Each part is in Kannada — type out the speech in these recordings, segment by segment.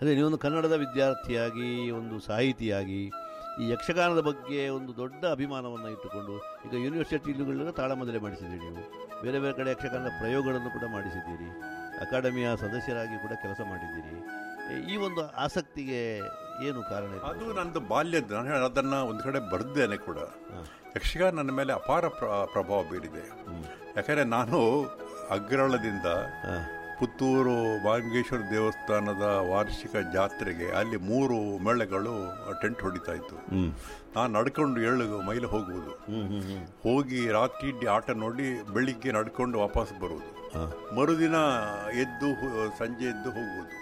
ಅದೇ ನೀವೊಂದು ಕನ್ನಡದ ವಿದ್ಯಾರ್ಥಿಯಾಗಿ ಒಂದು ಸಾಹಿತಿಯಾಗಿ ಈ ಯಕ್ಷಗಾನದ ಬಗ್ಗೆ ಒಂದು ದೊಡ್ಡ ಅಭಿಮಾನವನ್ನು ಇಟ್ಟುಕೊಂಡು ಈಗ ಯೂನಿವರ್ಸಿಟಿಗಳೆಲ್ಲ ತಾಳಮದ್ದಲೆ ಮಾಡಿಸಿದ್ದೀರಿ ನೀವು ಬೇರೆ ಬೇರೆ ಕಡೆ ಯಕ್ಷಗಾನದ ಪ್ರಯೋಗಗಳನ್ನು ಕೂಡ ಮಾಡಿಸಿದ್ದೀರಿ ಅಕಾಡೆಮಿಯ ಸದಸ್ಯರಾಗಿ ಕೂಡ ಕೆಲಸ ಮಾಡಿದ್ದೀರಿ ಈ- ಈ ಒಂದು ಆಸಕ್ತಿಗೆ ಏನು ಕಾರಣ ಇದೆ? ಅದು ನಂದು ಬಾಲ್ಯದ ನಾನು ಹೇಳ- ಅದನ್ನ ಒಂದು ಕಡೆ ಬರೆದ್ದೇನೆ ಕೂಡ ಯಕ್ಷಗಾನ ನನ್ನ ಮೇಲೆ ಅಪಾರ ಪ್ರ- ಪ್ರಭಾವ ಬೀರಿದೆ ಯಾಕಂದ್ರೆ ನಾನು ಅಗ್ರಳದಿಂದ ಪುತ್ತೂರು ಮಾಂಗೇಶ್ವರ ದೇವಸ್ಥಾನದ ವಾರ್ಷಿಕ ಜಾತ್ರೆಗೆ ಅಲ್ಲಿ ಮೂರು ಮೇಳಗಳು ಟೆಂಟ್ ಹೊಡಿತಾ ಇತ್ತು ನಾನು ನಡ್ಕೊಂಡು ಏಳು ಮೈಲು ಹೋಗುವುದು ಹೋಗಿ ರಾತ್ರಿ ಇಡ್ಡಿ ಆಟ ನೋಡಿ ಬೆಳಿಗ್ಗೆ ನಡ್ಕೊಂಡು ವಾಪಸ್ ಬರುವುದು ಮರುದಿನ ಎದ್ದು ಹೋ- ಸಂಜೆ ಎದ್ದು ಹೋಗುವುದು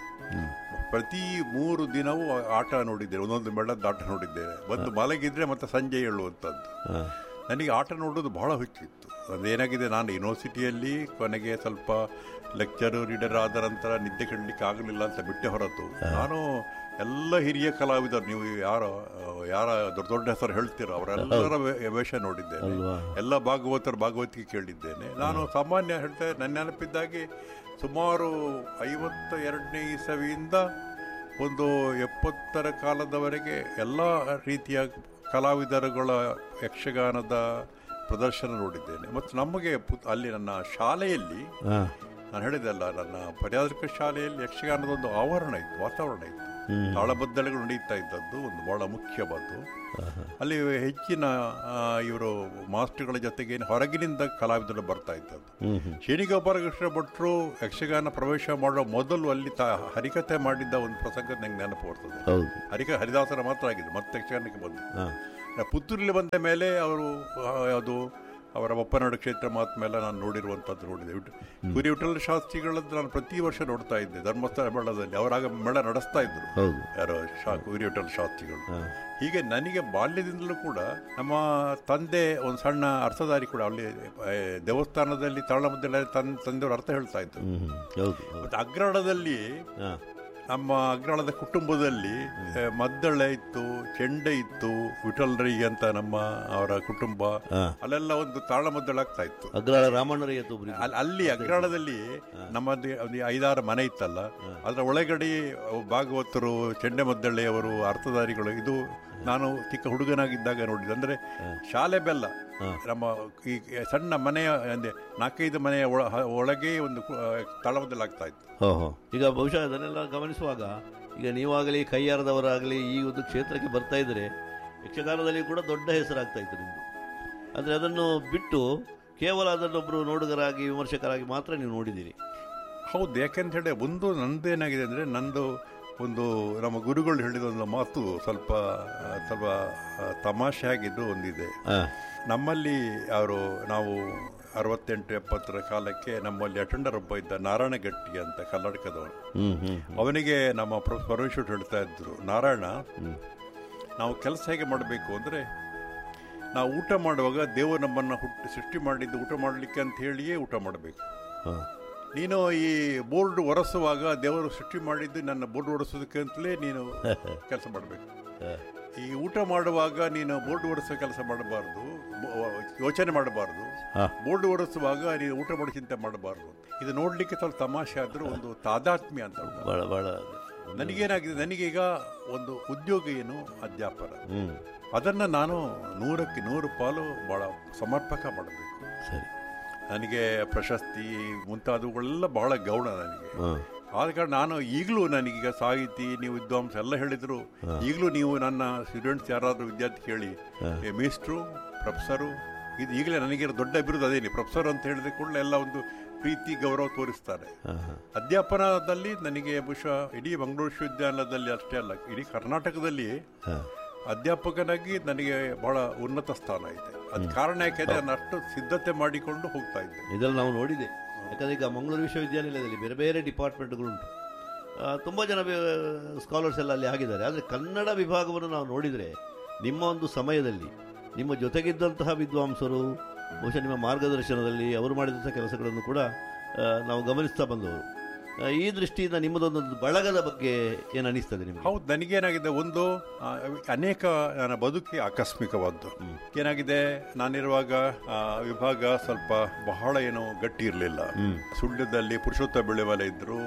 ಪ್ರತಿ ಮೂರು ದಿನವೂ ಆಟ ನೋಡಿದ್ದೇನೆ ಒಂದೊಂದು ಮೇಳದ ಆಟ ನೋಡಿದ್ದೇನೆ ಬಂದು ಮಲಗಿದ್ರೆ ಮತ್ತೆ ಸಂಜೆ ಹೇಳುವಂಥದ್ದು ನನಗೆ ಆಟ ನೋಡೋದು ಬಹಳ ಹುಚ್ಚಿತ್ತು ಅದೇನಾಗಿದೆ ನಾನು ಯೂನಿವರ್ಸಿಟಿಯಲ್ಲಿ ಕೊನೆಗೆ ಸ್ವಲ್ಪ ಲೆಕ್ಚರ್ ರೀಡರ್ ಆದ ನಂತರ ನಿದ್ದೆ ಕೆಡಲಿಕ್ಕೆ ಆಗಲಿಲ್ಲ ಅಂತ ಬಿಟ್ಟೆ ಹೊರತು ನಾನು ಎಲ್ಲ ಹಿರಿಯ ಕಲಾವಿದರು ನೀವು ಯಾರ ಯಾರ ದೊಡ್ಡ ದೊಡ್ಡ ಹೆಸರು ಹೇಳ್ತೀರೋ ಅವರೆಲ್ಲರ ವೇ- ವೇಷ ನೋಡಿದ್ದೇನೆ ಅಲ್ವಾ? ಎಲ್ಲ ಭಾಗವತರ ಭಾಗವತಿಗೆ ಕೇಳಿದ್ದೇನೆ ನಾನು ಸಾಮಾನ್ಯ ಹೇಳ್ತಾ ನನ್ನ ನೆನಪಿದ್ದಾಗೆ ಸುಮಾರು ಐವತ್ತ ಎರಡನೇ ಇಸವಿಯಿಂದ ಒಂದು ಎಪ್ಪತ್ತರ ಕಾಲದವರೆಗೆ ಎಲ್ಲ ರೀತಿಯ ಕಲಾವಿದರುಗಳ ಯಕ್ಷಗಾನದ ಪ್ರದರ್ಶನ ನೋಡಿದ್ದೇನೆ ಮತ್ತು ನಮಗೆ ಪುತ್- ಅಲ್ಲಿ ನನ್ನ ಶಾಲೆಯಲ್ಲಿ ಹಾ. ನಾನು ಹೇಳಿದೆಲ್ಲ ನನ್ನ ಪರ್ಯಾದಕ ಶಾಲೆಯಲ್ಲಿ ಯಕ್ಷಗಾನದ ಒಂದು ಆವರಣ ಇತ್ತು ವಾತಾವರಣ ಇತ್ತು ತಾಳಬದ್ದಳೆಗಳು ನಡೀತಾ ಇದ್ದದ್ದು ಒಂದು ಬಹಳ ಮುಖ್ಯವಾದ್ದು ಅಲ್ಲಿ ಹೆಚ್ಚಿನ ಇವರು ಮಾಸ್ಟರ್ಗಳ ಜೊತೆಗೆ ಹೊರಗಿನಿಂದ ಕಲಾವಿದರು ಬರ್ತಾ ಇದ್ದದ್ದು ಶ್ರೀನಿಗೋಪಾಲಕೃಷ್ಣ ಭಟ್ರು ಯಕ್ಷಗಾನ ಪ್ರವೇಶ ಮಾಡೋ ಮೊದಲು ಅಲ್ಲಿ ತ ಹರಿಕತೆ ಮಾಡಿದ್ದ ಒಂದು ಪ್ರಸಂಗ ನಂಗೆ ನೆನಪು ಬರ್ತದೆ ಹೌದು ಹರಿಕ ಹರಿದಾಸರ ಮಾತ್ರ ಆಗಿದೆ ಮತ್ತೆ ಯಕ್ಷಗಾನಕ್ಕೆ ಬಂದು ಹಾ. ಪುತ್ತೂರಲ್ಲಿ ಬಂದ ಮೇಲೆ ಅವರು ಯಾವುದು ಅವರ ಒಪ್ಪನಾಡು ಕ್ಷೇತ್ರ ಮಹಾತ್ಮೆ ಎಲ್ಲ ನಾನು ನೋಡಿರುವಂಥದ್ದು ನೋಡಿದೆ ವಿಟ್- ಕುರಿ ವಿಠಲ ಶಾಸ್ತ್ರಿಗಳದ್ದು ನಾನು ಪ್ರತಿ ವರ್ಷ ನೋಡ್ತಾ ಇದ್ದೆ ಧರ್ಮಸ್ಥಳ ಮೇಳದಲ್ಲಿ ಅವರಾಗ ಮೇಳ ನಡೆಸ್ತಾ ಇದ್ರು ಹೌದು ಯಾರೋ ಶಾ ಕುರಿ ವಿಠಲ ಶಾಸ್ತ್ರಿಗಳು ಹೀಗೆ ನನಗೆ ಬಾಲ್ಯದಿಂದಲೂ ಕೂಡ ನಮ್ಮ ತಂದೆ ಒಂದು ಸಣ್ಣ ಅರ್ಥಧಾರಿ ಕೂಡ ಅಲ್ಲಿ ಆ, ದೇವಸ್ಥಾನದಲ್ಲಿ ತಾಳಮದ್ದಲೆ ತನ್ ತಂದೆಯವರು ಅರ್ಥ ಹೇಳ್ತಾ ಇದ್ರು ಹ್ಮ್ ಹ್ಮ್. ಹೌದು ಹೌದು ಮತ್ತೆ ಅಗ್ರಾಣದಲ್ಲಿ ಹಾ. ನಮ್ಮ ಅಗ್ರಾಣದ ಕುಟುಂಬದಲ್ಲಿ ಆ, ಮದ್ದಳೆ ಇತ್ತು ಚೆಂಡೆ ಇತ್ತು ವಿಠಲ್ರೈ ಅಂತ ನಮ್ಮ ಅವರ ಕುಟುಂಬ ಹಾ. ಅಲ್ಲೆಲ್ಲ ಒಂದು ತಾಳಮದ್ದಳೆ ಆಗ್ತಾ ಇತ್ತು ಅಗ್ರಾಳ ರಾಮಣ್ಣರಯ್ಯ ಒಬ್ಬರು ಅಲ್- ಅಲ್ಲಿ ಅಗ್ರಾಣದಲ್ಲಿ ನಮ್ಮದು ಒಂದು ಐದಾರು ಮನೆ ಇತ್ತಲ್ಲ ಅದರ ಒಳಗಡೆ ಭಾಗವತರು ಚೆಂಡೆ ಮದ್ದಳೆಯವರು ಅರ್ಥಧಾರಿಗಳು ಇದು ನಾನು ಚಿಕ್ಕ ಹುಡುಗನಾಗಿದ್ದಾಗ ನೋಡಿದ್ದು ಅಂದ್ರೆ ಶಾಲೆ ಬೆಲ್ಲ ನಮ್ಮ ಈ ಸಣ್ಣ ಮನೆಯ ಅಂದ್ರೆ ನಾಲ್ಕೈದು ಮನೆಯ ಒಳ- ಒಳಗೆ ಒಂದು ಕು- ತಾಳಮದ್ದಳೆ ಆಗ್ತಾ ಇತ್ತು ಓಹೋ ಈಗ ಬಹುಶಃ ಅದನ್ನೆಲ್ಲ ಗಮನಿಸುವಾಗ ಈಗ ನೀವಾಗಲಿ ಕೈಯಾರದವರಾಗಲಿ ಈ ಒಂದು ಕ್ಷೇತ್ರಕ್ಕೆ ಬರ್ತಾ ಇದ್ರೆ ಯಕ್ಷಗಾನದಲ್ಲಿ ಕೂಡ ದೊಡ್ಡ ಹೆಸರಾಗ್ತಾ ಇತ್ತು ನಿಮ್ಮದು ಅಂದರೆ ಅದನ್ನು ಬಿಟ್ಟು ಕೇವಲ ಅದನ್ನೊಬ್ಬರು ನೋಡುಗರಾಗಿ ವಿಮರ್ಶಕರಾಗಿ ಮಾತ್ರ ನೀವು ನೋಡಿದ್ದೀರಿ ಹೌದು ಯಾಕೆಂತ ಹೇಳಿ ಒಂದು ನಂದೇನಾಗಿದೆ ಅಂದರೆ ನಂದು ಒಂದು ನಮ್ಮ ಗುರುಗಳು ಹೇಳಿದ ಒಂದು ಮಾತು ಸ್ವಲ್ಪ ಆ, ಸ್ವಲ್ಪ ಆ, ತಮಾಷೆ ಆಗಿದ್ದು ಒಂದಿದೆ ನಮ್ಮಲ್ಲಿ ಅವರು ನಾವು ಅರವತ್ತೆಂಟು ಎಪ್ಪತ್ತರ ಕಾಲಕ್ಕೆ ನಮ್ಮಲ್ಲಿ ಅಟೆಂಡರ್ ಒಬ್ಬ ಇದ್ದ ನಾರಾಯಣ ಗಟ್ಟಿ ಅಂತ ಕರ್ನಾಟಕದವನು ಹ್ಮ್ ಹ್ಮ್ ಅವನಿಗೆ ನಮ್ಮ ಪ್ರೊ- ಪರಮೇಶ್ವರ್ ಹೇಳ್ತಾ ಇದ್ರು ನಾರಾಯಣ ನಾವು ಕೆಲಸ ಹೇಗೆ ಮಾಡಬೇಕು ಅಂದರೆ ನಾವು ಊಟ ಮಾಡುವಾಗ ದೇವರು ನಮ್ಮನ್ನು ಹುಟ್ಟು ಸೃಷ್ಟಿ ಮಾಡಿದ್ದು ಊಟ ಮಾಡಲಿಕ್ಕೆ ಅಂತ ಹೇಳಿಯೇ ಊಟ ಮಾಡಬೇಕು ಹಾ. ನೀನು ಈ ಬೋರ್ಡ್ ಒರೆಸುವಾಗ ದೇವರು ಸೃಷ್ಟಿ ಮಾಡಿದ್ದು ನನ್ನ ಬೋರ್ಡ್ ಒರೆಸೋದಕ್ಕೆ ಅಂತಲೇ ನೀನು ಕೆಲಸ ಮಾಡಬೇಕು ಈ ಊಟ ಮಾಡುವಾಗ ನೀನು ಬೋರ್ಡ್ ಒರೆಸೋ ಕೆಲಸ ಮಾಡಬಾರ್ದು ಬೊ- ಯೋಚನೆ ಮಾಡಬಾರ್ದು ಹಾ. ಬೋರ್ಡ್ ಒರೆಸುವಾಗ ನೀನು ಊಟ ಮಾಡೋ ಚಿಂತೆ ಮಾಡಬಾರ್ದು ಇದು ನೋಡ್ಲಿಕ್ಕೆ ಸ್ವಲ್ಪ ತಮಾಷೆ ಆದ್ರೂ ಒಂದು ತಾದಾತ್ಮ್ಯ ಅಂತ ಉಂಟು. ಭಾಳ ಭಾಳ ನನಗೇನಾಗಿದೆ ನನಗೀಗ ಒಂದು ಉದ್ಯೋಗ ಏನು ಅಧ್ಯಾಪನ ಹ್ಮ್ ಅದನ್ನು ನಾನು ನೂರಕ್ಕೆ ನೂರು ಪಾಲು ಬಹಳ ಸಮರ್ಪಕ ಮಾಡಬೇಕು ಸರಿ ನನಗೆ ಪ್ರಶಸ್ತಿ ಮುಂತಾದವುಗಳೆಲ್ಲ ಬಹಳ ಗೌಣ ನನಗೆ ಹಾ. ಆದ ಕಾರಣ ನಾನು ಈಗಲೂ ನನಗೀಗ ಸಾಹಿತಿ ನೀವು ವಿದ್ವಾಂಸ ಎಲ್ಲ ಹೇಳಿದ್ರು ಈಗಲೂ ನೀವು ನನ್ನ ಸ್ಟೂಡೆಂಟ್ಸ್ ಯಾರಾದರೂ ವಿದ್ಯಾರ್ಥಿ ಕೇಳಿ ಏ, ಮೇಸ್ಟ್ರು ಪ್ರೊಫೆಸರು ಇದು ಈಗಲೇ ನನಗಿರೋ ದೊಡ್ಡ ಬಿರುದು ಅದೇನೆ ಪ್ರೊಫೆಸರ್ ಅಂತ ಹೇಳಿದ ಕೂಡಲೇ ಎಲ್ಲ ಒಂದು ಪ್ರೀತಿ ಗೌರವ ತೋರಿಸ್ತಾರೆ ಹಾ, ಹಾ. ಅಧ್ಯಾಪನದಲ್ಲಿ ನನಗೆ ಬಹುಶಃ ಇಡೀ ಮಂಗಳೂರು ವಿಶ್ವವಿದ್ಯಾಲಯದಲ್ಲಿ ಅಷ್ಟೇ ಅಲ್ಲ ಇಡೀ ಕರ್ನಾಟಕದಲ್ಲಿ ಹಾ. ಅಧ್ಯಾಪಕನಾಗಿ ನನಗೆ ಬಹಳ ಉನ್ನತ ಸ್ಥಾನ ಇದೆ ಅದ್ ಕಾರಣ ಯಾಕೆಂದ್ರೆ ನಾನು ಅಷ್ಟು ಸಿದ್ಧತೆ ಮಾಡಿಕೊಂಡು ಹೋಗ್ತಾ ಇದ್ದೆ ಇದೆಲ್ಲ ನಾವು ನೋಡಿದೆ ಯಾಕಂದರೆ ಈಗ ಮಂಗಳೂರು ವಿಶ್ವವಿದ್ಯಾನಿಲಯದಲ್ಲಿ ಬೇರೆ ಬೇರೆ ಡಿಪಾರ್ಟ್ಮೆಂಟ್ಗಳುಂಟು ತುಂಬ ಜನ ಸ್ಕಾಲರ್ಸ್ ಎಲ್ಲ ಅಲ್ಲಿ ಆಗಿದ್ದಾರೆ ಆದರೆ ಕನ್ನಡ ವಿಭಾಗವನ್ನು ನಾವು ನೋಡಿದರೆ ನಿಮ್ಮ ಒಂದು ಸಮಯದಲ್ಲಿ ನಿಮ್ಮ ಜೊತೆಗಿದ್ದಂತಹ ವಿದ್ವಾಂಸರು ಬಹುಶಃ ನಿಮ್ಮ ಮಾರ್ಗದರ್ಶನದಲ್ಲಿ ಅವರು ಮಾಡಿದಂಥ ಕೆಲಸಗಳನ್ನು ಕೂಡ ಆ, ನಾವು ಗಮನಿಸ್ತಾ ಬಂದವರು ಆ, ಈ ದೃಷ್ಟಿಯಿಂದ ನಿಮ್ಮದೊಂದೊಂದು ಬಳಗದ ಬಗ್ಗೆ ಏನು ಅನಿಸ್ತದೆ ನಿಮಗೆ ಹೌದು ನನಗೇನಾಗಿದೆ ಒಂದು ಆ, ಅನೇಕ ನನ್ನ ಬದುಕಿ ಆಕಸ್ಮಿಕವಾದ್ದು ಏನಾಗಿದೆ ನಾನಿರುವಾಗ ಆ, ವಿಭಾಗ ಸ್ವಲ್ಪ ಬಹಳ ಏನು ಗಟ್ಟಿ ಇರಲಿಲ್ಲ ಸುಳ್ಯದಲ್ಲಿ ಪುರುಷೋತ್ತ ಬೆಳೆವಲ ಇದ್ರು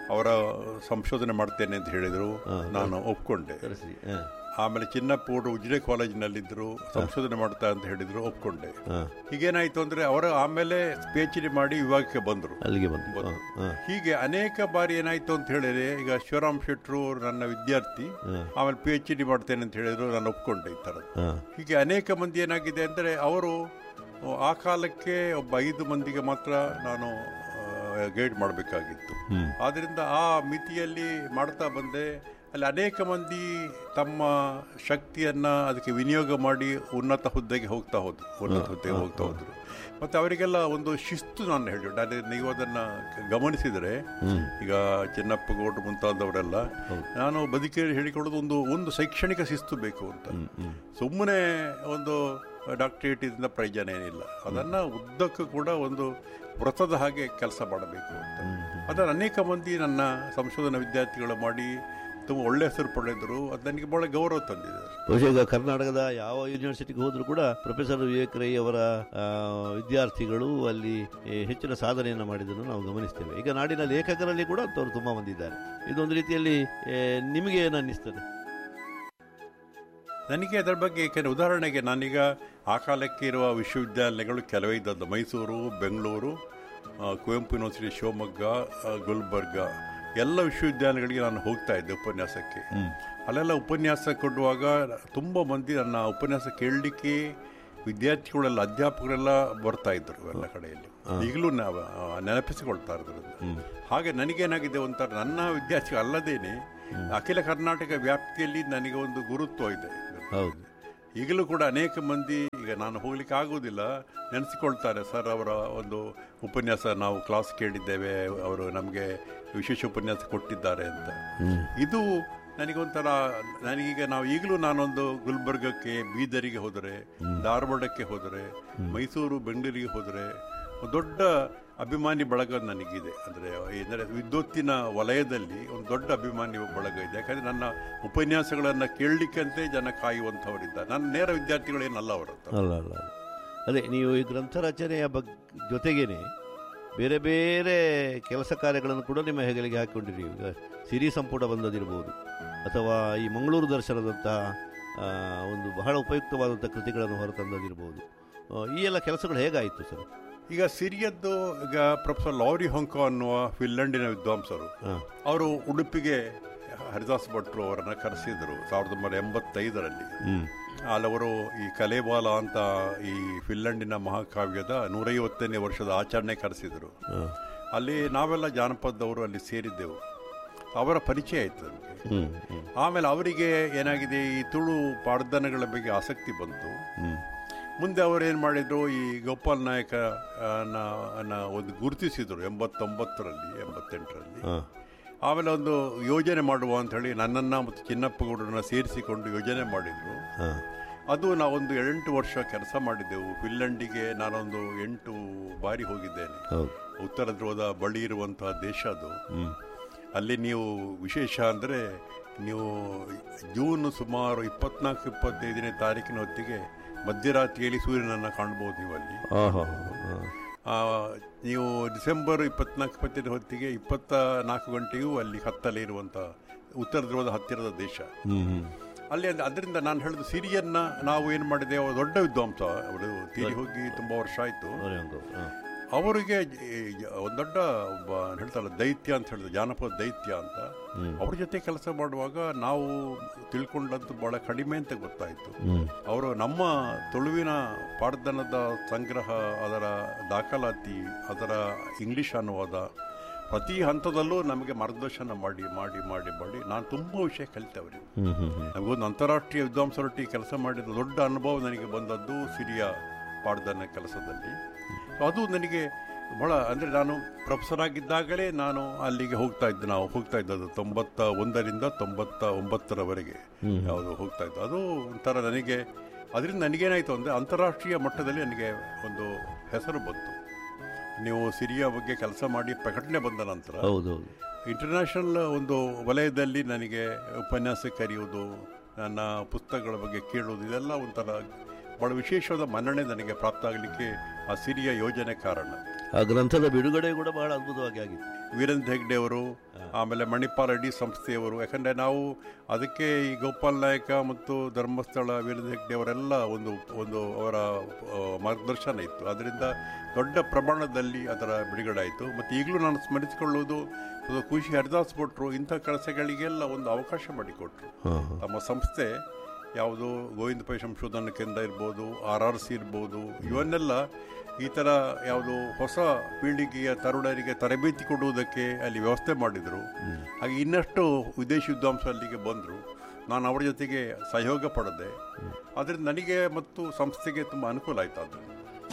ಅವರ ಸಂಶೋಧನೆ ಮಾಡ್ತೇನೆ ಅಂತ ಹೇಳಿದರು ನಾನು ಒಪ್ಕೊಂಡೆ ಕರೆಸಿ ಹಾಂ ಆಮೇಲೆ ಚಿನ್ನಪ್ಪಗೌಡರು ಉಜಿರೆ ಕಾಲೇಜಿನಲ್ಲಿದ್ದರು ಸಂಶೋಧನೆ ಮಾಡ್ತಾ ಅಂತ ಹೇಳಿದ್ರು ಒಪ್ಕೊಂಡೆ ಹಾಂ ಹೀಗೇನಾಯ್ತು ಅಂದ್ರೆ ಅವರು ಆಮೇಲೆ ಪಿ ಎಚ್ ಡಿ ಮಾಡಿ ವಿಭಾಗಕ್ಕೆ ಬಂದರು ಅಲ್ಲಿಗೆ ಬಂದು ಹಾಂ ಹಾಂ ಹೀಗೆ ಅನೇಕ ಬಾರಿ ಏನಾಯ್ತು ಅಂತ ಹೇಳಿದ್ರೆ ಈಗ ಶಿವರಾಮ್ ಶೆಟ್ರು ನನ್ನ ವಿದ್ಯಾರ್ಥಿ ಆಮೇಲೆ ಪಿ ಎಚ್ ಡಿ ಮಾಡ್ತೇನೆ ಅಂತ ಹೇಳಿದ್ರು ನಾನು ಒಪ್ಕೊಂಡೆ ಈ ಥರದ್ದು ಹಾಂ ಹೀಗೆ ಅನೇಕ ಮಂದಿ ಏನಾಗಿದೆ ಅಂದರೆ ಅವರು ಆ ಕಾಲಕ್ಕೆ ಒಬ್ಬ ಐದು ಮಂದಿಗೆ ಮಾತ್ರ ನಾನು ಗೈಡ್ ಮಾಡಬೇಕಾಗಿತ್ತು ಹ್ಮ್. ಆದ್ದರಿಂದ ಆ ಮಿತಿಯಲ್ಲಿ ಮಾಡ್ತಾ ಬಂದೆ ಅಲ್ಲಿ ಅನೇಕ ಮಂದಿ ತಮ್ಮ ಶಕ್ತಿಯನ್ನ ಅದಕ್ಕೆ ವಿನಿಯೋಗ ಮಾಡಿ ಉನ್ನತ ಹುದ್ದೆಗೆ ಹೋಗ್ತಾ ಹೋದ್ರು ಉನ್ನತ ಹುದ್ದೆಗೆ ಹೋಗ್ತಾ ಹೋದ್ರು ಮತ್ತೆ ಅವರಿಗೆಲ್ಲ ಒಂದು ಶಿಸ್ತು ನಾನು ಹೇಳಿ ಅದೇ ನೀವು ಅದನ್ನ ಗ- ಗಮನಿಸಿದರೆ ಈಗ ಚಿನ್ನಪ್ಪ ಗೌಡ್ರು ಮುಂತಾದವರೆಲ್ಲ ನಾನು ಬದುಕಿನಲ್ಲಿ ಹೇಳಿಕೊಳ್ಳೋದು ಒಂದು ಒಂದು ಶೈಕ್ಷಣಿಕ ಶಿಸ್ತು ಬೇಕು ಅಂತ ಸುಮ್ಮನೆ ಒಂದು ಡಾಕ್ಟರೇಟ್ ಇದರಿಂದ ಪ್ರಯೋಜನ ಏನಿಲ್ಲ ಅದನ್ನ ಉದ್ದಕ್ಕೂ ಕೂಡ ಒಂದು ವ್ರತದ ಹಾಗೆ ಕೆಲಸ ಮಾಡಬೇಕು ಅಂತ ಅದನ್ನು ಅನೇಕ ಮಂದಿ ನನ್ನ ಸಂಶೋಧನಾ ವಿದ್ಯಾರ್ಥಿಗಳು ಮಾಡಿ ತುಂಬ ಒಳ್ಳೆ ಹೆಸರು ಪಡೆದರು ಅದು ನನಗೆ ಬಹಳ ಗೌರವ ತಂದಿದೆ ಬಹುಶಃ ಈಗ ಕರ್ನಾಟಕದ ಯಾವ ಯೂನಿವರ್ಸಿಟಿಗೆ ಹೋದರೂ ಕೂಡ ಪ್ರೊಫೆಸರ್ ವಿವೇಕ್ ರೈ ಅವರ ಆ, ವಿದ್ಯಾರ್ಥಿಗಳು ಅಲ್ಲಿ ಏ, ಹೆಚ್ಚಿನ ಸಾಧನೆಯನ್ನು ಮಾಡಿದ್ದನ್ನು ನಾವು ಗಮನಿಸ್ತೇವೆ ಈಗ ನಾಡಿನ ಲೇಖಕರಲ್ಲಿ ಕೂಡ ಅಂಥವ್ರು ತುಂಬ ಮಂದಿ ಇದ್ದಾರೆ ಇದೊಂದು ರೀತಿಯಲ್ಲಿ ಏ, ನಿಮಗೆ ಏನು ಅನ್ನಿಸ್ತದೆ ನನಗೆ ಅದರ ಬಗ್ಗೆ ಯಾಕೆಂದರೆ ಉದಾಹರಣೆಗೆ ನಾನೀಗ ಆ ಕಾಲಕ್ಕೆ ಇರುವ ವಿಶ್ವವಿದ್ಯಾಲಯಗಳು ಕೆಲವೇ ಇದ್ದದ್ದು ಮೈಸೂರು ಬೆಂಗಳೂರು ಆ, ಕುವೆಂಪು ಯೂನಿವರ್ಸಿಟಿ ಶಿವಮೊಗ್ಗ ಆ, ಗುಲ್ಬರ್ಗ ಎಲ್ಲ ವಿಶ್ವವಿದ್ಯಾಲಯಗಳಿಗೆ ನಾನು ಹೋಗ್ತಾ ಇದ್ದೆ ಉಪನ್ಯಾಸಕ್ಕೆ ಅಲ್ಲೆಲ್ಲ ಉಪನ್ಯಾಸ ಕೊಡುವಾಗ ತುಂಬ ಮಂದಿ ನನ್ನ ಉಪನ್ಯಾಸ ಕೇಳಲಿಕ್ಕೆ ವಿದ್ಯಾರ್ಥಿಗಳೆಲ್ಲ ಅಧ್ಯಾಪಕರೆಲ್ಲ ಬರ್ತಾ ಇದ್ರು ಎಲ್ಲ ಕಡೆಯಲ್ಲಿ ಈಗಲೂ ನಾವು ಆ, ನೆನಪಿಸಿಕೊಳ್ತಾ ಇರೋದ್ರಿಂದ ಹಾಗೆ ನನಗೇನಾಗಿದೆ ಒಂಥರ ನನ್ನ ವಿದ್ಯಾರ್ಥಿ ಅಲ್ಲದೇನೆ ಅಖಿಲ ಕರ್ನಾಟಕ ವ್ಯಾಪ್ತಿಯಲ್ಲಿ ನನಗೆ ಒಂದು ಗುರುತ್ವ ಇದೆ ಹೌದು ಈಗಲೂ ಕೂಡ ಅನೇಕ ಮಂದಿ ಈಗ ನಾನು ಹೋಗ್ಲಿಕ್ಕೆ ಆಗುವುದಿಲ್ಲ ನೆನೆಸಿಕೊಳ್ತಾರೆ ಸರ್ ಅವರ ಒಂದು ಉಪನ್ಯಾಸ ನಾವು ಕ್ಲಾಸ್ ಕೇಳಿದ್ದೇವೆ ಅವರು ನಮಗೆ ವಿಶೇಷ ಉಪನ್ಯಾಸ ಕೊಟ್ಟಿದ್ದಾರೆ ಅಂತ ಇದು ನನಗೊಂಥರ ನನಗೀಗ ನಾವು ಈಗಲೂ ನಾನೊಂದು ಗುಲ್ಬರ್ಗಕ್ಕೆ ಬೀದರಿಗೆ ಹೋದರೆ ಧಾರವಾಡಕ್ಕೆ ಹೋದರೆ ಮೈಸೂರು ಬೆಂಗಳೂರಿಗೆ ಹೋದರೆ ಒಂದು ದೊಡ್ಡ ಅಭಿಮಾನಿ ಬಳಗ ನನಗಿದೆ ಅಂದರೆ ಅಂದರೆ ವಿದ್ಯುತ್ತಿನ ವಲಯದಲ್ಲಿ ಒಂದು ದೊಡ್ಡ ಅಭಿಮಾನಿ ಬಳಗ ಇದೆ ಯಾಕಂದರೆ ನನ್ನ ಉಪನ್ಯಾಸಗಳನ್ನು ಕೇಳಲಿಕ್ಕಂತೆ ಜನ ಕಾಯುವಂಥವರಿದ್ದಾರೆ ನನ್ನ ನೇರ ವಿದ್ಯಾರ್ಥಿಗಳೇನಲ್ಲ ಅವರತ್ತ ಅಲ್ಲ ಅಲ್ಲ ಅಲ್ಲ. ಅದೇ ನೀವು ಈ ಗ್ರಂಥ ರಚನೆಯ ಬಗ್ ಜೊತೆಗೇನೆ ಬೇರೆ ಬೇರೆ ಕೆಲಸ ಕಾರ್ಯಗಳನ್ನು ಕೂಡ ನಿಮ್ಮ ಹೆಗಲಿಗೆ ಹಾಕಿಕೊಂಡಿರಿ ಈಗ ಸಿರಿ ಸಂಪುಟ ಬಂದದಿರ್ಬೋದು ಅಥವಾ ಈ ಮಂಗಳೂರು ದರ್ಶನದಂತಹ ಆ, ಒಂದು ಬಹಳ ಉಪಯುಕ್ತವಾದಂಥ ಕೃತಿಗಳನ್ನು ಹೊರತಂದದಿರ್ಬೋದು ಆ, ಈ ಎಲ್ಲ ಕೆಲಸಗಳು ಹೇಗಾಯಿತು ಸರ್ ಈಗ ಸಿರಿಯದ್ದು ಈಗ ಪ್ರೊಫೆಸರ್ ಲೌರಿ ಹೊಂಕೋ ಅನ್ನುವ ಫಿನ್ಲೆಂಡಿನ ವಿದ್ವಾಂಸರು ಹಾಂ ಅವರು ಉಡುಪಿಗೆ ಹರಿದಾಸ್ ಭಟ್ರು ಅವರನ್ನು ಕರೆಸಿದರು ಸಾವಿರದ ಒಂಬೈನೂರ ಎಂಬತ್ತೈದರಲ್ಲಿ ಹ್ಞೂ ಅಲ್ಲಿ ಅವರು ಈ ಕಲೇಬಾಲ ಅಂತ ಈ ಫಿನ್ಲೆಂಡಿನ ಮಹಾಕಾವ್ಯದ ನೂರೈವತ್ತನೇ ವರ್ಷದ ಆಚರಣೆ ಕರೆಸಿದರು ಹಾಂ ಅಲ್ಲಿ ನಾವೆಲ್ಲ ಜಾನಪದವರು ಅಲ್ಲಿ ಸೇರಿದ್ದೆವು ಅವರ ಪರಿಚಯ ಆಯಿತು ನಮಗೆ ಹ್ಞೂ ಹ್ಞೂ ಆಮೇಲೆ ಅವರಿಗೆ ಏನಾಗಿದೆ ಈ ತುಳು ಪಾಡ್ದನಗಳ ಬಗ್ಗೆ ಆಸಕ್ತಿ ಬಂತು ಹ್ಞೂ ಮುಂದೆ ಅವರು ಏನು ಮಾಡಿದ್ರು ಈ ಗೋಪಾಲ್ ನಾಯಕ ಆ, ನ- ನ ಒಂದು ಗುರುತಿಸಿದರು ಎಂಬತ್ತೊಂಬತ್ತರಲ್ಲಿ ಎಂಬತ್ತೆಂಟರಲ್ಲಿ ಹಾಂ ಆಮೇಲೆ ಒಂದು ಯೋಜನೆ ಮಾಡುವ ಅಂತ ಹೇಳಿ ನನ್ನನ್ನು ಮತ್ತು ಚಿನ್ನಪ್ಪಗೌಡರನ್ನ ಸೇರಿಸಿಕೊಂಡು ಯೋಜನೆ ಮಾಡಿದರು ಹಾಂ ಅದು ನಾವೊಂದು ಎಂಟು ವರ್ಷ ಕೆಲಸ ಮಾಡಿದ್ದೆವು ಫಿನ್ಲೆಂಡಿಗೆ ನಾನೊಂದು ಎಂಟು ಬಾರಿ ಹೋಗಿದ್ದೇನೆ ಹೌದು ಉತ್ತರ ಧ್ರುವದ ಬಳಿ ಇರುವಂತಹ ದೇಶ ಅದು ಹ್ಞೂ ಅಲ್ಲಿ ನೀವು ವಿಶೇಷ ಅಂದರೆ ನೀವು ಜೂನ್ ಸುಮಾರು ಇಪ್ಪತ್ನಾಲ್ಕು ಇಪ್ಪತ್ತೈದನೇ ತಾರೀಕಿನ ಹೊತ್ತಿಗೆ ಮಧ್ಯರಾತ್ರಿಯಲ್ಲಿ ಸೂರ್ಯನನ್ನು ಕಾಣ್ಬೋದು ನೀವು ಅಲ್ಲಿ ಹಾಂ ಹಾಂ ಹಾಂ ಆ, ನೀವು ಡಿಸೆಂಬರ್ ಇಪ್ಪತ್ನಾಲ್ಕು ಇಪ್ಪತ್ತೈದು ಹೊತ್ತಿಗೆ ಇಪ್ಪತ್ತ ನಾಲ್ಕು ಗಂಟೆಗೂ ಅಲ್ಲಿ ಕತ್ತಲೆ ಇರುವಂಥ ಉತ್ತರ ಧ್ರುವದ ಹತ್ತಿರದ ದೇಶ ಹ್ಞೂ ಹ್ಞೂ ಅಲ್ಲಿ ಅಂದ್- ಅದರಿಂದ ನಾನು ಹೇಳಿದ ಸಿರಿಯನ್ನ ನಾವು ಏನು ಮಾಡಿದೆವು ಅವರು ದೊಡ್ಡ ವಿದ್ವಾಂಸ ಅವರು ತೀರಿ ಹೋಗಿ ತುಂಬ ವರ್ಷ ಆಯಿತು ಅವರೇ ಒಂದು ಹಾಂ ಅವರಿಗೆ ಒಂದು ದೊಡ್ಡ ಒಬ್ಬ ಹೇಳ್ತಾರಲ್ಲ ದೈತ್ಯ ಅಂತ ಹೇಳಿದ್ರು ಜಾನಪದ ದೈತ್ಯ ಅಂತ ಅವ್ರ ಜೊತೆ ಕೆಲಸ ಮಾಡುವಾಗ ನಾವು ತಿಳ್ಕೊಂಡಂತೂ ಬಹಳ ಕಡಿಮೆ ಅಂತ ಗೊತ್ತಾಯಿತು ಹ್ಞೂ ಅವರು ನಮ್ಮ ತುಳುವಿನ ಪಾಡ್ದನದ ಸಂಗ್ರಹ ಅದರ ದಾಖಲಾತಿ ಅದರ ಇಂಗ್ಲಿಷ್ ಅನುವಾದ ಪ್ರತಿ ಹಂತದಲ್ಲೂ ನಮಗೆ ಮಾರ್ಗದರ್ಶನ ಮಾಡಿ ಮಾಡಿ ಮಾಡಿ ಮಾಡಿ ನಾನು ತುಂಬ ವಿಷಯ ಕಲಿತವ್ರಿ ಹ್ಞೂ ಹ್ಞೂ ಹ್ಞೂ ನಮಗೊಂದು ಅಂತಾರಾಷ್ಟ್ರೀಯ ವಿದ್ವಾಂಸರೊಟ್ಟಿಗೆ ಕೆಲಸ ಮಾಡಿದ ದೊಡ್ಡ ಅನುಭವ ನನಗೆ ಬಂದದ್ದು ಸಿರಿಯ ಪಾಡ್ದನ ಕೆಲಸದಲ್ಲಿ ಸೊ ಅದು ನನಗೆ ಬಹಳ ಅಂದರೆ ನಾನು ಪ್ರೊಫೆಸರ್ ಆಗಿದ್ದಾಗಲೇ ನಾನು ಅಲ್ಲಿಗೆ ಹೋಗ್ತಾ ಇದ್ದೆ ನಾವು ಹೋಗ್ತಾ ಇದ್ದದ್ದು ತೊಂಬತ್ತ ಒಂದರಿಂದ ತೊಂಬತ್ತ ಒಂಬತ್ತರವರೆಗೆ ಯಾವುದು ಹೋಗ್ತಾ ಇದ್ದು ಅದು ಒಂಥರ ನನಗೆ ಅದರಿಂದ ನನಗೇನಾಯಿತು ಅಂದರೆ ಅಂತಾರಾಷ್ಟ್ರೀಯ ಮಟ್ಟದಲ್ಲಿ ನನಗೆ ಒಂದು ಹೆಸರು ಬಂತು ನೀವು ಸಿರಿಯ ಬಗ್ಗೆ ಕೆಲಸ ಮಾಡಿ ಪ್ರಕಟಣೆ ಬಂದ ನಂತರ ಹೌದು ಹೌದು ಇಂಟರ್ನ್ಯಾಷನಲ್ ಒಂದು ವಲಯದಲ್ಲಿ ನನಗೆ ಉಪನ್ಯಾಸ ಕರೆಯುವುದು ನನ್ನ ಪುಸ್ತಕಗಳ ಬಗ್ಗೆ ಕೇಳುವುದು ಇದೆಲ್ಲ ಒಂಥರ ಬಹಳ ವಿಶೇಷವಾದ ಮನ್ನಣೆ ನನಗೆ ಪ್ರಾಪ್ತ ಆಗಲಿಕ್ಕೆ ಆ ಸಿರಿಯ ಯೋಜನೆ ಕಾರಣ ಆ ಗ್ರಂಥದ ಬಿಡುಗಡೆ ಕೂಡ ಬಹಳ ಅದ್ಭುತವಾಗಿ ಆಗಿತ್ತು ವೀರೇಂದ್ರ ಹೆಗ್ಡೆ ಅವರು ಆಮೇಲೆ ಮಣಿಪಾಲ್ ಅಡಿ ಸಂಸ್ಥೆಯವರು ಯಾಕಂದರೆ ನಾವು ಅದಕ್ಕೆ ಈ ಗೋಪಾಲ್ ನಾಯಕ ಮತ್ತು ಧರ್ಮಸ್ಥಳ ವೀರೇಂದ್ರ ಹೆಗ್ಡೆ ಅವರೆಲ್ಲ ಒಂದು ಒಂದು ಅವರ ಆ, ಮಾರ್ಗದರ್ಶನ ಇತ್ತು ಅದರಿಂದ ದೊಡ್ಡ ಪ್ರಮಾಣದಲ್ಲಿ ಅದರ ಬಿಡುಗಡೆ ಆಯಿತು ಮತ್ತು ಈಗಲೂ ನಾನು ಸ್ಮರಿಸಿಕೊಳ್ಳುವುದು ಅದು ಖುಷಿ ಹರಿದಾಸ್ ಭಟ್ರು ಇಂಥ ಕೆಲಸಗಳಿಗೆಲ್ಲ ಒಂದು ಅವಕಾಶ ಮಾಡಿಕೊಟ್ರು ತಮ್ಮ ಸಂಸ್ಥೆ ಯಾವುದು ಗೋವಿಂದ ಪೈ ಸಂಶೋಧನಾ ಕೇಂದ್ರ ಇರ್ಬೋದು ಆರ್ ಆರ್ ಸಿ ಇರ್ಬೋದು ಇವನ್ನೆಲ್ಲ ಈ ಥರ ಯಾವುದು ಹೊಸ ಪೀಳಿಗೆಯ ತರುಣರಿಗೆ ತರಬೇತಿ ಕೊಡುವುದಕ್ಕೆ ಅಲ್ಲಿ ವ್ಯವಸ್ಥೆ ಮಾಡಿದರು ಹಾಗೆ ಇನ್ನಷ್ಟು ವಿದೇಶಿ ವಿದ್ವಾಂಸರು ಅಲ್ಲಿಗೆ ಬಂದರು ನಾನು ಅವರ ಜೊತೆಗೆ ಸಹಯೋಗ ಪಡೆದೆ ಅದರಿಂದ ನನಗೆ ಮತ್ತು ಸಂಸ್ಥೆಗೆ ತುಂಬ ಅನುಕೂಲ ಆಯಿತು ಅದು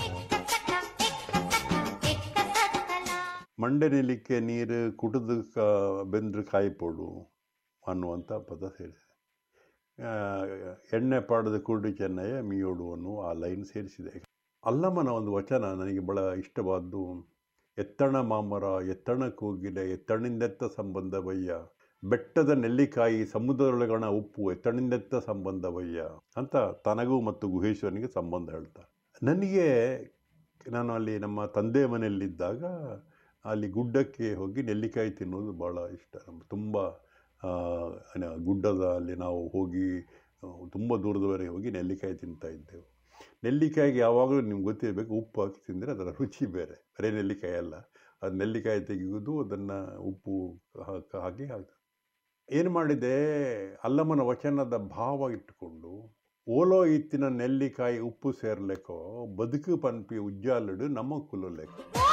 ಮಂಡೆ ನಿಲಿಕ್ಕೆ ನೀರು ಕುಡಿದು ಕ ಬೆಂದ್ರೆ ಕಾಯಿಪೋಡು ಅನ್ನುವಂಥ ಪದ ಸೇರಿಸಿದೆ ಆ, ಎಣ್ಣೆ ಪಾಡದ ಕುರುಡು ಚೆನ್ನಯ್ಯ ಮೀಯೋಡು ಅನ್ನುವ ಆ ಲೈನ್ ಸೇರಿಸಿದೆ ಅಲ್ಲಮ್ಮನ ಒಂದು ವಚನ ನನಗೆ ಬಹಳ ಇಷ್ಟವಾದ್ದು ಎತ್ತಣ ಮಾಮರ ಎತ್ತಣ ಕೂಗಿಲೆ ಎತ್ತಣಿಂದೆತ್ತ ಸಂಬಂಧವಯ್ಯ ಬೆಟ್ಟದ ನೆಲ್ಲಿಕಾಯಿ ಸಮುದ್ರದೊಳಗಣ ಉಪ್ಪು ಎತ್ತಣಿಂದೆತ್ತ ಸಂಬಂಧವಯ್ಯ ಅಂತ ತನಗೂ ಮತ್ತು ಗುಹೇಶ್ವರನಿಗೆ ಸಂಬಂಧ ಹೇಳ್ತಾರೆ ನನಗೆ ನಾನು ಅಲ್ಲಿ ನಮ್ಮ ತಂದೆ ಮನೆಯಲ್ಲಿದ್ದಾಗ ಅಲ್ಲಿ ಗುಡ್ಡಕ್ಕೆ ಹೋಗಿ ನೆಲ್ಲಿಕಾಯಿ ತಿನ್ನೋದು ಭಾಳ ಇಷ್ಟ ನಮ್ಗೆ ತುಂಬ ಆ, ಏನ ಗುಡ್ಡದ ಅಲ್ಲಿ ನಾವು ಹೋಗಿ ತುಂಬ ದೂರದವರೆಗೆ ಹೋಗಿ ನೆಲ್ಲಿಕಾಯಿ ತಿಂತಾ ಇದ್ದೆವು ನೆಲ್ಲಿಕಾಯಿಗೆ ಯಾವಾಗಲೂ ನಿಮ್ಗೆ ಗೊತ್ತಿರಬೇಕು ಉಪ್ಪು ಹಾಕಿ ತಿಂದರೆ ಅದರ ರುಚಿ ಬೇರೆ ಬರೀ ನೆಲ್ಲಿಕಾಯಿ ಅಲ್ಲ ಅದು ನೆಲ್ಲಿಕಾಯಿ ತೆಗೆಯುವುದು ಅದನ್ನು ಉಪ್ಪು ಹಾಕ ಹಾಕಿ ಹಾಕ್ತಾರೆ ಏನು ಮಾಡಿದೆ ಅಲ್ಲಮ್ಮನ ವಚನದ ಭಾವ ಇಟ್ಟುಕೊಂಡು ಓಲೋ ಇತ್ತಿನ ನೆಲ್ಲಿಕಾಯಿ ಉಪ್ಪು ಸೇರ್ಲೆಕೋ ಬದುಕು ಪನ್ಪಿ ಉಜ್ಜಾಲಡು ನಮ್ಮ ಕುಲುಲೆಕೋ